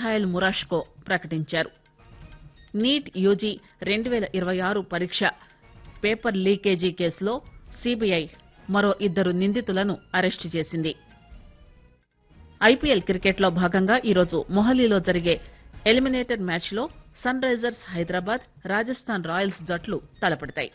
Mikhail మురాష్కో ప్రకటించారు NEET UG రెండు పేల ఇరవై ఆరు పరీక్ష పేపర్ లీకేజీ కేసులో సీబీఐ మరో ఇద్దరు నిందితులను అరెస్టు చేసింది ఐపీఎల్ క్రికెట్ లో భాగంగా ఈరోజు మొహాలీలో జరిగే ఎలిమినేటర్ మ్యాచ్ లో Sunrisers Hyderabad Rajasthan Royals జట్లు తలపడతాయి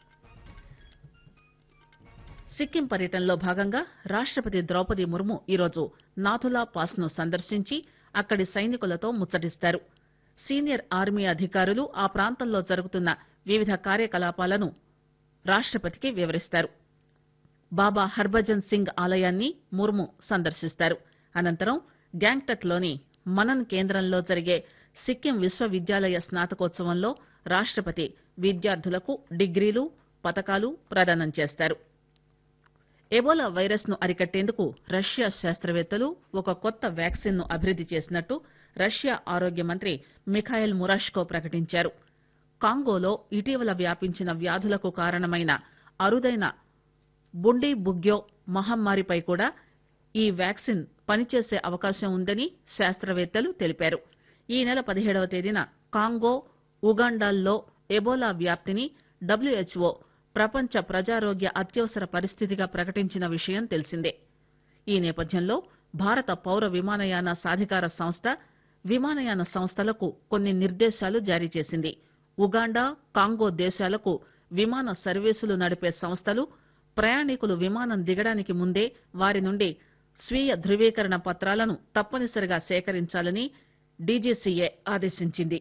సిక్కిం పర్యటనలో భాగంగా రాష్టపతి ద్రౌపది ముర్ము ఈరోజు నాథులా పాస్ ను సందర్శించి అక్కడి సైనికులతో ముచ్చటిస్తారు సీనియర్ ఆర్మీ అధికారులు ఆ ప్రాంతంలో జరుగుతున్న వివిధ కార్యకలాపాలను రాష్టపతికి వివరిస్తారు బాబా హర్భజన్ సింగ్ ఆలయాన్ని ముర్ము సందర్శిస్తారు అనంతరం గ్యాంగ్టక్ లోని మనన్ కేంద్రంలో జరిగే సిక్కిం విశ్వవిద్యాలయ స్నాతకోత్సవంలో రాష్టపతి విద్యార్థులకు డిగ్రీలు పతకాలు ప్రదానం చేస్తారు ఎబోలా వైరస్ ను అరికట్టేందుకు రష్యా శాస్త్రవేత్తలు ఒక కొత్త వ్యాక్సిన్ ను అభివృద్ది చేసినట్టు రష్యా ఆరోగ్య మంత్రి మిఖాయిల్ మురాష్కో ప్రకటించారు కాంగోలో ఇటీవల వ్యాపించిన వ్యాధులకు కారణమైన అరుదైన బుండీ బుగ్యో మహమ్మారిపై కూడా ఈ వ్యాక్సిన్ పనిచేసే అవకాశం ఉందని శాస్త్రవేత్తలు తెలిపారు ఈ నెల పదిహేడవ తేదీన కాంగో ఉగాండాల్లో ఎబోలా వ్యాప్తిని డబ్ల్యూహెచ్ఓ ప్రపంచ ప్రజారోగ్య అత్యవసర పరిస్థితిగా ప్రకటించిన విషయం తెలిసిందే ఈ నేపథ్యంలో భారత పౌర విమానయాన సాధికార సంస్థ విమానయాన సంస్థలకు కొన్ని నిర్దేశాలు జారీ చేసింది ఉగాండా కాంగో దేశాలకు విమాన సర్వీసులు నడిపే సంస్థలు ప్రయాణికులు విమానం దిగడానికి ముందే వారి నుండి స్వీయ ధృవీకరణ పత్రాలను తప్పనిసరిగా సేకరించాలని డీజీసీఏ ఆదేశించింది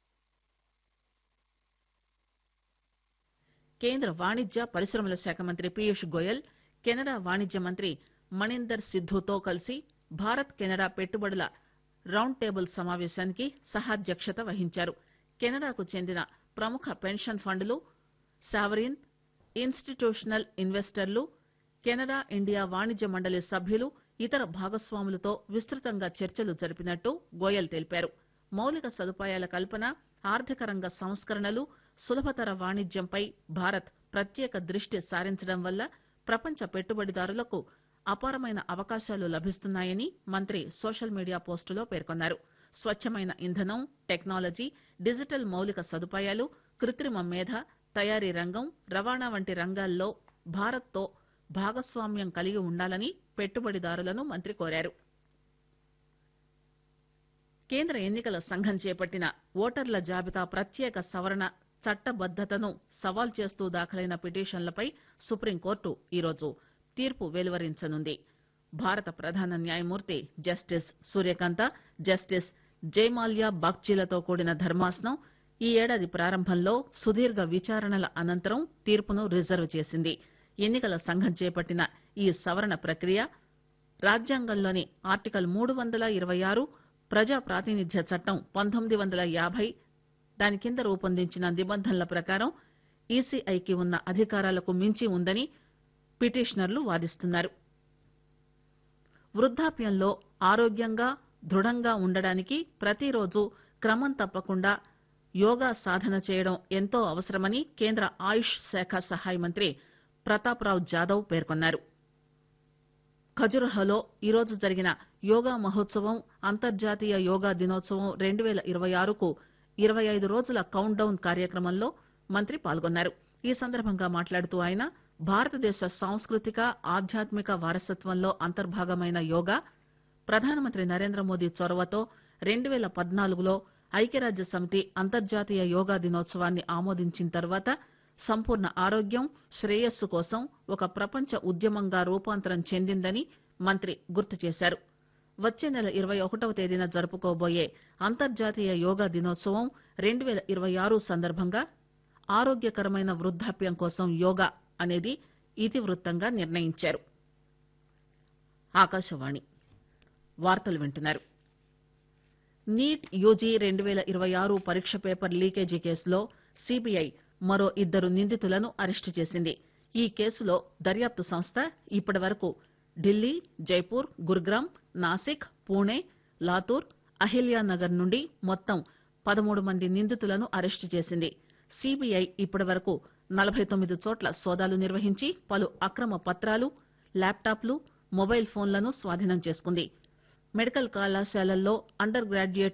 కేంద్ర వాణిజ్య పరిశ్రమల శాఖ మంత్రి పీయూష్ గోయల్ కెనడా వాణిజ్య మంత్రి మణీందర్ సిద్ధుతో కలిసి భారత్ కెనడా పెట్టుబడుల రౌండ్ టేబుల్ సమావేశానికి సహాధ్యక్షత వహించారు కెనడాకు చెందిన ప్రముఖ పెన్షన్ ఫండ్లు సావరీన్ ఇన్స్టిట్యూషనల్ ఇన్వెస్టర్లు కెనడా ఇండియా వాణిజ్య మండలి సభ్యులు ఇతర భాగస్వాములతో విస్తృతంగా చర్చలు జరిపినట్టు గోయల్ తెలిపారు మౌలిక సదుపాయాల కల్పన ఆర్థిక రంగ సంస్కరణలు సులభతర వాణిజ్యంపై భారత్ ప్రత్యేక దృష్టి సారించడం వల్ల ప్రపంచ పెట్టుబడిదారులకు అపారమైన అవకాశాలు లభిస్తున్నాయని మంత్రి సోషల్ మీడియా పోస్టులో పేర్కొన్నారు స్వచ్చమైన ఇంధనం టెక్నాలజీ డిజిటల్ మౌలిక సదుపాయాలు కృత్రిమ మేధ తయారీ రంగం రవాణా వంటి రంగాల్లో భారత్తో భాగస్వామ్యం కలిగి ఉండాలని పెట్టుబడిదారులను మంత్రి కోరారు కేంద్ర ఎన్నికల సంఘం చేపట్టిన ఓటర్ల జాబితా ప్రత్యేక సవరణ చట్టబద్దతను సవాల్ చేస్తూ దాఖలైన పిటిషన్లపై సుప్రీంకోర్టు ఈరోజు తీర్పు వెలువరించనుంది భారత ప్రధాన న్యాయమూర్తి జస్టిస్ సూర్యకాంత జస్టిస్ జయమాల్యా బాగ్చీలతో కూడిన ధర్మాసనం ఈ ఏడాది ప్రారంభంలో సుదీర్ఘ విచారణల అనంతరం తీర్పును రిజర్వ్ చేసింది ఎన్నికల సంఘం చేపట్టిన ఈ సవరణ ప్రక్రియ రాజ్యాంగంలోని ఆర్టికల్ మూడు వందల ఇరవై ఆరు ప్రజా ప్రాతినిధ్య చట్టం పంతొమ్మిది వందల యాభై దాని కింద రూపొందించిన నిబంధనల ప్రకారం ఈసీఐకి ఉన్న అధికారాలకు మించి ఉందని పిటిషనర్లు వాదిస్తున్నారు వృద్దాప్యంలో ఆరోగ్యంగా దృఢంగా ఉండడానికి ప్రతిరోజు క్రమం తప్పకుండా యోగా సాధన చేయడం ఎంతో అవసరమని కేంద్ర ఆయుష్ శాఖ సహాయ మంత్రి ప్రతాప్రావ్ జాదవ్ పేర్కొన్నారు ఖజురహోలో ఈరోజు జరిగిన యోగా మహోత్సవం అంతర్జాతీయ యోగా దినోత్సవం రెండు పేల ఇరవై ఆరుకు ఇరవై ఐదు రోజుల కౌంట్ డౌన్ కార్యక్రమంలో మంత్రి పాల్గొన్నారు ఈ సందర్భంగా మాట్లాడుతూ ఆయన భారతదేశ సాంస్కృతిక ఆధ్యాత్మిక వారసత్వంలో అంతర్భాగమైన యోగా ప్రధానమంత్రి నరేంద్ర మోదీ చొరవతో రెండు పేల పద్నాలుగులో ఐక్యరాజ్య సమితి అంతర్జాతీయ యోగా దినోత్సవాన్ని ఆమోదించిన తర్వాత సంపూర్ణ ఆరోగ్యం శ్రేయస్సు కోసం ఒక ప్రపంచ ఉద్యమంగా రూపాంతరం చెందిందని మంత్రి గుర్తు చేశారు వచ్చే నెల ఇరవై ఒకటవ తేదీన జరుపుకోబోయే అంతర్జాతీయ యోగా దినోత్సవం రెండు పేల ఇరవై ఆరు సందర్భంగా ఆరోగ్యకరమైన వృద్దాప్యం కోసం యోగా అనేది ఇతివృత్తంగా నిర్ణయించారు ఆకాశవాణి వార్తలు వింటున్నారు నీట్ యూజీ రెండు పేల ఇరవై ఆరు పరీక్ష పేపర్ లీకేజీ కేసులో సీబీఐ మరో ఇద్దరు నిందితులను అరెస్టు చేసింది ఈ కేసులో దర్యాప్తు సంస్థ ఇప్పటి వరకు ఢిల్లీ జైపూర్ గురుగ్రామ్ నాసిక్ పూణే లాతూర్ అహిల్యానగర్ నుండి మొత్తం పదమూడు మంది నిందితులను అరెస్టు చేసింది సీబీఐ ఇప్పటి వరకు నలభై తొమ్మిది చోట్ల సోదాలు నిర్వహించి పలు అక్రమ పత్రాలు ల్యాప్టాప్లు మొబైల్ ఫోన్లను స్వాధీనం చేసుకుంది మెడికల్ కళాశాలల్లో అండర్ గ్రాడ్యుయేట్